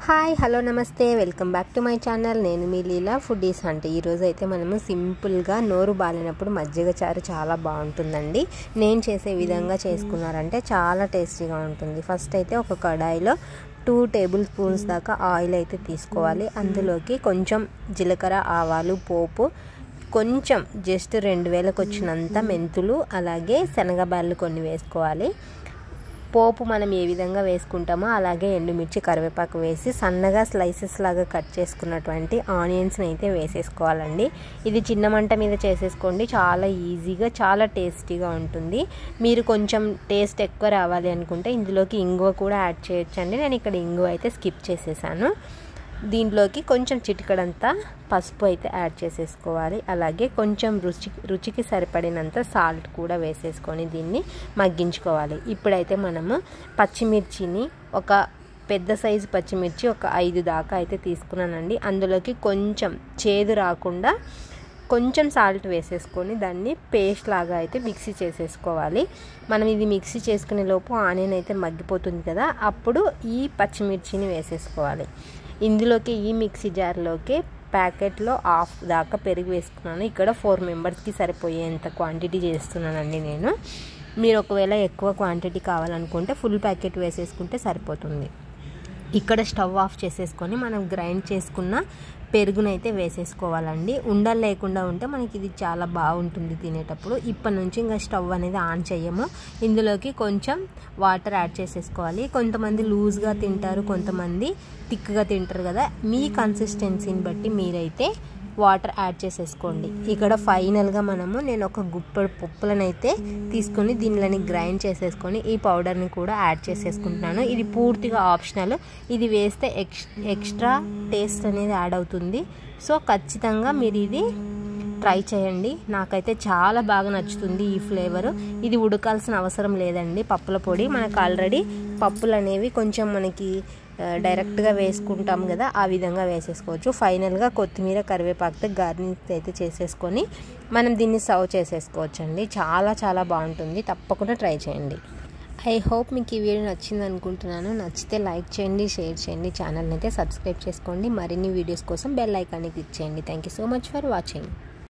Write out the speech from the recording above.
hi hello namaste welcome back to my channel నేను మీ లీలా foodies అంటే ఈరోజు అయితే మనము సింపుల్గా నోరు బాలినప్పుడు మజ్జిగ చారు చాలా బాగుంటుందండి నేను చేసే విధంగా చేసుకున్నారంటే చాలా టేస్టీగా ఉంటుంది ఫస్ట్ అయితే ఒక కడాయిలో టూ టేబుల్ స్పూన్స్ దాకా ఆయిల్ అయితే తీసుకోవాలి అందులోకి కొంచెం జీలకర్ర ఆవాలు పోపు కొంచెం జస్ట్ రెండు వేలకు వచ్చినంత మెంతులు అలాగే శనగబాళ్ళు కొన్ని వేసుకోవాలి పోపు మనం ఏ విధంగా వేసుకుంటామో అలాగే ఎండుమిర్చి కరివేపాకు వేసి సన్నగా స్లైసెస్ లాగా కట్ చేసుకున్నటువంటి ఆనియన్స్ని అయితే వేసేసుకోవాలండి ఇది చిన్న మంట మీద చేసేసుకోండి చాలా ఈజీగా చాలా టేస్టీగా ఉంటుంది మీరు కొంచెం టేస్ట్ ఎక్కువ రావాలి అనుకుంటే ఇందులోకి ఇంగువ కూడా యాడ్ చేయొచ్చండి నేను ఇక్కడ ఇంగువ అయితే స్కిప్ చేసేసాను దీంట్లోకి కొంచెం చిటికడంతా పసుపు అయితే యాడ్ చేసేసుకోవాలి అలాగే కొంచెం రుచి రుచికి సరిపడినంత సాల్ట్ కూడా వేసేసుకొని దీన్ని మగ్గించుకోవాలి ఇప్పుడైతే మనము పచ్చిమిర్చిని ఒక పెద్ద సైజు పచ్చిమిర్చి ఒక ఐదు దాకా అయితే తీసుకున్నానండి అందులోకి కొంచెం చేదు రాకుండా కొంచెం సాల్ట్ వేసేసుకొని దాన్ని పేస్ట్ లాగా అయితే మిక్సీ చేసేసుకోవాలి మనం ఇది మిక్సీ చేసుకునే లోపు ఆనియన్ అయితే మగ్గిపోతుంది కదా అప్పుడు ఈ పచ్చిమిర్చిని వేసేసుకోవాలి ఇందులోకి ఈ మిక్సీ జార్లోకి ప్యాకెట్లో హాఫ్ దాకా పెరుగు వేసుకున్నాను ఇక్కడ ఫోర్ మెంబర్స్కి సరిపోయేంత క్వాంటిటీ చేస్తున్నానండి నేను మీరు ఒకవేళ ఎక్కువ క్వాంటిటీ కావాలనుకుంటే ఫుల్ ప్యాకెట్ వేసేసుకుంటే సరిపోతుంది ఇక్కడ స్టవ్ ఆఫ్ చేసేసుకొని మనం గ్రైండ్ చేసుకున్న పెరుగునైతే వేసేసుకోవాలండి ఉండలు లేకుండా ఉంటే మనకి ఇది చాలా బాగుంటుంది తినేటప్పుడు ఇప్పటి నుంచి ఇంకా స్టవ్ అనేది ఆన్ చేయము ఇందులోకి కొంచెం వాటర్ యాడ్ చేసేసుకోవాలి కొంతమంది లూజ్గా తింటారు కొంతమంది థిక్గా తింటారు కదా మీ కన్సిస్టెన్సీని బట్టి మీరైతే వాటర్ యాడ్ చేసేసుకోండి ఇక్కడ ఫైనల్గా మనము నేను ఒక గుప్పడు పప్పులనైతే తీసుకొని దీనిలోని గ్రైండ్ చేసేసుకొని ఈ పౌడర్ని కూడా యాడ్ చేసేసుకుంటున్నాను ఇది పూర్తిగా ఆప్షనల్ ఇది వేస్తే ఎక్స్ ఎక్స్ట్రా టేస్ట్ అనేది యాడ్ అవుతుంది సో ఖచ్చితంగా మీరు ఇది ట్రై చేయండి నాకైతే చాలా బాగా నచ్చుతుంది ఈ ఫ్లేవర్ ఇది ఉడకాల్సిన అవసరం లేదండి పప్పుల పొడి మనకు ఆల్రెడీ పప్పులు అనేవి కొంచెం మనకి డైరెక్ట్గా వేసుకుంటాం కదా ఆ విధంగా వేసేసుకోవచ్చు ఫైనల్గా కొత్తిమీర కరివేపాకుతో గార్నిష్ అయితే చేసేసుకొని మనం దీన్ని సర్వ్ చేసేసుకోవచ్చు అండి చాలా చాలా బాగుంటుంది తప్పకుండా ట్రై చేయండి ఐ హోప్ మీకు ఈ వీడియో నచ్చింది అనుకుంటున్నాను నచ్చితే లైక్ చేయండి షేర్ చేయండి ఛానల్ని అయితే సబ్స్క్రైబ్ చేసుకోండి మరిన్ని వీడియోస్ కోసం బెల్ ఐకాన్ని క్లిక్ చేయండి thank you so much for watching